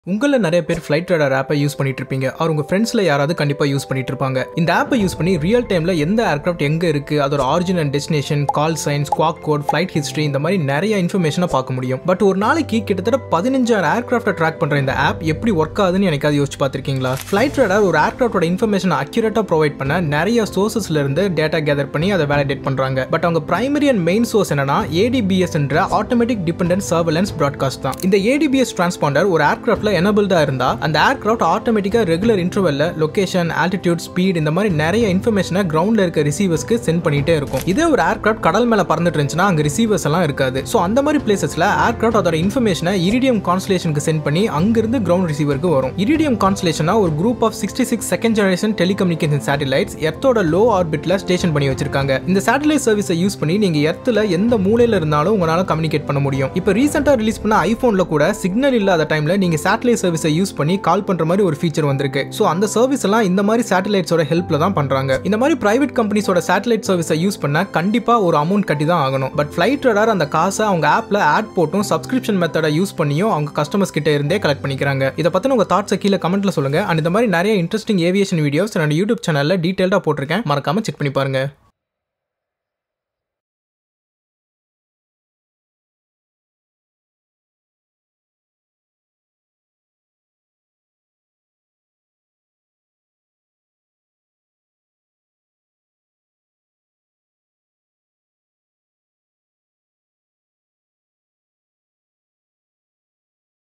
உங்கள நிறைய பேர் ஃப்ளைட் ரேடர் ஆப்பை யூஸ் பண்ணிட்டு இருப்பீங்க அவர் உங்க ஃப்ரெண்ட்ஸ்ல யாராவது கண்டிப்பா யூஸ் பண்ணிட்டு இருப்பாங்க இந்த ஆப்பை யூஸ் பண்ணி ரியல் டைம்ல எந்த ஏர்கிராஃப்ட் எங்க இருக்கு அதோட origin and destination call signs squawk code flight history இந்த மாதிரி நிறைய இன்ஃபர்மேஷனை பார்க்க முடியும் பட் ஒரு நாளைக்கு கிட்டத்தட்ட பதினஞ்சாயிரம் ஏர்கிராஃப்டை ட்ராக் பண்ற இந்த ஆப் எப்படி ஒர்க் ஆகுதுன்னு எனக்காவது யோசிச்சு பார்த்திருக்கீங்களா ஃபிளைட் ரேடர் ஒரு ஏர்கிராஃப்டோட இன்ஃபர்மேஷன் அக்யூரேட்டா ப்ரொவைட் பண்ண நிறைய சோர்சஸ்ல இருந்து டேட்டா கேதர் பண்ணி அதை வேலிடேட் பண்றாங்க பட் அவங்க பிரைமரி அண்ட் மெயின் சோர்ஸ் என்னன்னா ஏடிபிஎஸ் என்ற ஆட்டோமேட்டிக் டிபெண்டன்ட் சர்வலன்ஸ் ப்ராட்காஸ்ட் தான் இந்த ஏடிபிஎஸ் டிரான்ஸ்பாண்டர் ஒரு ஏர்கிராஃப்ட்ல எனபிள்டா இருந்தா அந்த ஏர்கிராஃப்ட் ஆட்டோமேட்டிக்கா ரெகுலர் இன்டர்வெல்ல லொகேஷன் ஆல்டிடியூட் ஸ்பீட் இந்த மாதிரி நிறைய இன்ஃபர்மேஷனை கிரவுண்ட்ல இருக்க ரிசீவர்ஸ்க்கு சென்ட் பண்ணிட்டே இருக்கும் இதே ஒரு ஏர்கிராஃப்ட் கடல் மேல பறந்துட்டு இருந்துச்சுன்னா அங்க ரிசீவர்ஸ் எல்லாம் இருக்காது ஸோ அந்த மாதிரி பிளேசஸ்ல ஏர்கிராஃப்ட் அதோட இன்ஃபர்மேஷனை இரிடியம் கான்ஸ்லேஷனுக்கு சென்ட் பண்ணி அங்கிருந்து கிரவுண்ட் ரிசீவருக்கு வரும் இரிடியம் கான்ஸ்லேஷனா ஒரு group of sixty six second generation telecommunication satellites எர்த்தோட லோ ஆர்பிட்ல ஸ்டேஷன் பண்ணி வச்சிருக்காங்க இந்த சேட்டலைட் சர்வீஸை யூஸ் பண்ணி நீங்க எர்த்துல எந்த மூலையில இருந்தாலும் உங்களால கம்யூனிகேட் பண்ண முடியும் இப்போ ரீசெண்டா ரிலீஸ் பண்ண ஐபோன்ல கூட சிக்னல் இல்லாத டைம்ல நீங்க சேட்டலைட் சர்வீஸை யூஸ் பண்ணி கால் பண்ற மாதிரி ஒரு ஃபீச்சர் வந்திருக்கு ஸோ அந்த சர்வீஸ் எல்லாம் இந்த மாதிரி சேட்டலைட்ஸோட ஹெல்ப்ல தான் பண்றாங்க இந்த மாதிரி பிரைவேட் கம்பெனிஸோட சேட்டலைட் சர்வீஸை யூஸ் பண்ண கண்டிப்பா ஒரு அமௌண்ட் கட்டி தான் ஆகணும் பட் ஃபிளைட் ரடார் அந்த காசை அவங்க ஆப்ல ஆட் போட்டும் சப்ஸ்கிரிப்ஷன் மெத்தடை யூஸ் பண்ணியும் அவங்க கஸ்டமர்ஸ் கிட்ட இருந்தே கலெக்ட் பண்ணிக்கிறாங்க இதை பத்தின உங்க தாட்ஸை கீழே கமெண்ட்ல சொல்லுங்க அண்ட் இந்த மாதிரி நிறைய இன்ட்ரெஸ்டிங் ஏவியேஷன் வீடியோஸ் என்னோட யூடியூப் சேனல்ல டீடைல்டா போட்டிருக்கேன் மறக்காம செக் பண்ணி பாருங்க